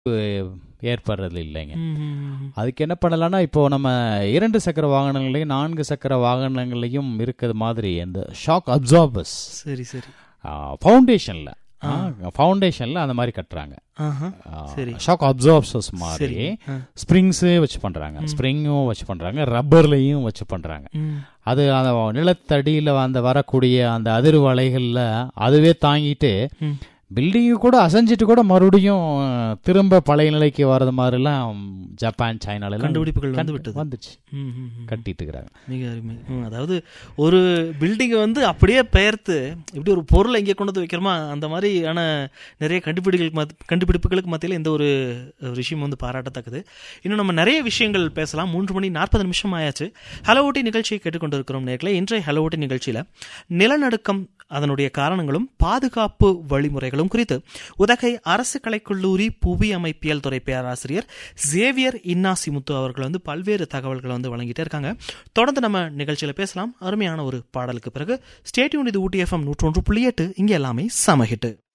ஏற்படுறது இல்லைங்க ம், ம், ம். அதுக்கு என்ன பண்ணலாம்னா இப்போ நம்ம இரண்டு சக்கர வாகனங்களையும் நான்கு சக்கர வாகனங்களையும் இருக்கிறது மாதிரி அந்த ஷாக் அப்சார்பர்ஸ் சரி சரி ஃபவுண்டேஷனில் ஃபவுண்டேஷனில் அந்த மாதிரி கட்டுறாங்க ஆஹா சரி ஷாக் அப்சார்பர்ஸ் மாதிரி சரி ஆ. ஸ்ப்ரிங்ஸு வச்சு பண்ணுறாங்க ஸ்ப்ரிங்கும் வச்சு பண்ணுறாங்க ரப்பர்லையும் வச்சு பண்ணுறாங்க ம். அது அந்த நிலத்தடியில் அந்த வரக்கூடிய அந்த அதிர்வு அலைகளில் அதுவே தாங்கிட்டு ம். பில்டிங்கு கூட அசைஞ்சிட்டு கூட மறுபடியும் அஹ், திரும்ப பழைய நிலைக்கு வர்றது மாதிரிலாம் ஜப்பான் சைனால எல்லாம் கண்டுபிடிப்புகள் வந்து கண்டு- விட்டது வந்துச்சு ம், ம், ம். கட்டிட்டு இருக்கிறாங்க மிக அருமை ம், அதாவது ஒரு பில்டிங்கை வந்து அப்படியே பெயர்த்து இப்படி ஒரு பொருளை இங்கே கொண்டு வந்து வைக்கிறோமா அந்த மாதிரியான நிறைய கண்டுபிடிகளுக்கு மத் கண்டுபிடிப்புகளுக்கு மத்தியில் இந்த ஒரு ஒரு விஷயம் வந்து பாராட்டத்தக்கது இன்னும் நம்ம நிறைய விஷயங்கள் பேசலாம் மூன்று மணி நாற்பது நிமிஷம் ஆயாச்சு ஹலோ ஊட்டி நிகழ்ச்சியை கேட்டுக்கொண்டிருக்கிறோம் நேர்களை இன்றைய ஹலோ ஊட்டி நிகழ்ச்சியில் நிலநடுக்கம் அதனுடைய காரணங்களும் பாதுகாப்பு வழிமுறைகளும் குறித்து உதகை அரசு கலைக்கல்லூரி புவி அமைப்பியல் துறை பேராசிரியர் ஜேவியர் இன்னாசி முத்து அவர்கள் வந்து பல்வேறு தகவல்களை வந்து வழங்கிட்டே இருக்காங்க தொடர்ந்து நம்ம நிகழ்ச்சியில பேசலாம் அருமையான ஒரு பாடலுக்கு பிறகு ஸ்டேட்யூன் இது ஊட்டி எஃப்எம் நூற்றொன்று புள்ளி எட்டு இங்கே எல்லாமே சமஹிட்டு